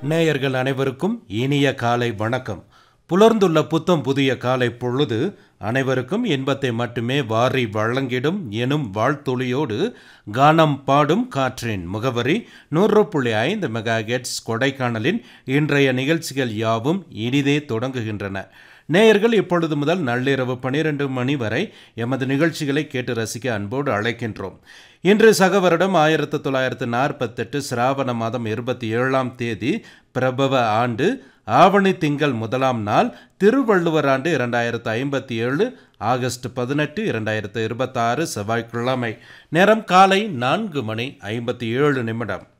நேயர்கள் அனைவருக்கும் இனிய காலை வணக்கம் புலர்ந்துள்ள புத்தம் புதிய காலை பொழுது அனைவருக்கும் இன்பத்தை மட்டுமே வாரி வழங்கிடும் எனும் வாழ்த்துளியோடு கானம் பாடும் காற்றின் முகவரி நூறு புள்ளி ஐந்து மெகா ஹெட்ஸ் கொடைக்கானலின் இன்றைய நிகழ்ச்சிகள் யாவும் இனிதே தொடங்குகின்றன நேயர்கள் இப்பொழுது முதல் நள்ளிரவு பனிரெண்டு மணி வரை எமது நிகழ்ச்சிகளை கேட்டு ரசிக்க அன்போடு அழைக்கின்றோம் இன்று சக வருடம் ஆயிரத்தி தொள்ளாயிரத்து நாற்பத்தெட்டு சிராவண மாதம் இருபத்தி ஏழாம் தேதி பிரபவ ஆண்டு ஆவணி திங்கள் முதலாம் நாள் திருவள்ளுவர் ஆண்டு இரண்டாயிரத்து ஐம்பத்தி ஏழு ஆகஸ்ட் பதினெட்டு இரண்டாயிரத்து இருபத்தாறு செவ்வாய்க்கிழமை நேரம் காலை நான்கு மணி ஐம்பத்தி ஏழு நிமிடம்